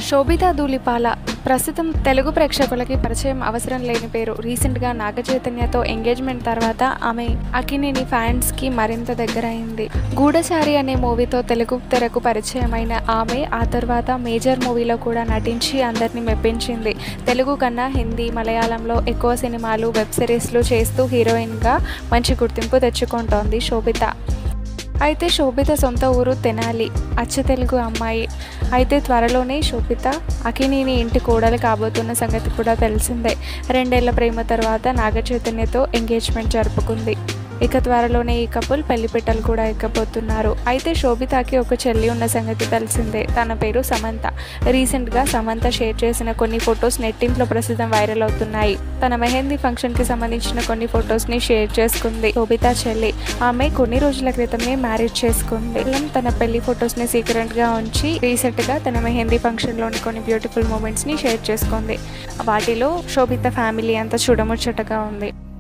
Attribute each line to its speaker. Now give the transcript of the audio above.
Speaker 1: శోభితా ధూళిపాల ప్రస్తుతం తెలుగు ప్రేక్షకులకి పరిచయం అవసరం లేని పేరు రీసెంట్గా నాగ చైతన్యతో ఎంగేజ్మెంట్ తర్వాత ఆమె అకినేని ఫ్యాన్స్కి మరింత దగ్గరైంది గూఢచారి అనే మూవీతో తెలుగు తెరకు పరిచయమైన ఆమె ఆ తర్వాత మేజర్ మూవీలో కూడా నటించి అందరినీ మెప్పించింది తెలుగు కన్నా హిందీ మలయాళంలో ఎక్కువ సినిమాలు వెబ్ సిరీస్లు చేస్తూ హీరోయిన్గా మంచి గుర్తింపు తెచ్చుకుంటోంది శోభిత అయితే శోభిత సొంత ఊరు తెనాలి అచ్చ తెలుగు అమ్మాయి అయితే త్వరలోనే శోభిత అకినేని ఇంటి కోడలు కాబోతున్న సంగతి కూడా తెలిసిందే రెండేళ్ల ప్రేమ తర్వాత నాగ చైతన్యతో ఎంగేజ్మెంట్ జరుపుకుంది ఇక త్వరలోనే ఈ కపుల్ పెళ్లిపెట్టలు కూడా ఎక్కబోతున్నారు అయితే శోభితకి ఒక చెల్లి ఉన్న సంగతి తెలిసిందే తన పేరు సమంత రీసెంట్గా సమంత షేర్ చేసిన కొన్ని ఫొటోస్ నెట్టింట్లో ప్రస్తుతం వైరల్ అవుతున్నాయి తన మెహందీ ఫంక్షన్కి సంబంధించిన కొన్ని ఫొటోస్ని షేర్ చేసుకుంది శోభిత చెల్లి ఆమె కొన్ని రోజుల క్రితమే మ్యారేజ్ చేసుకుంది కేవలం తన పెళ్లి ఫొటోస్ని సీక్రెట్గా ఉంచి రీసెంట్గా తన మెహందీ ఫంక్షన్లోని కొన్ని బ్యూటిఫుల్ మూమెంట్స్ని షేర్ చేసుకుంది వాటిలో శోభిత ఫ్యామిలీ అంతా చూడముచ్చటగా ఉంది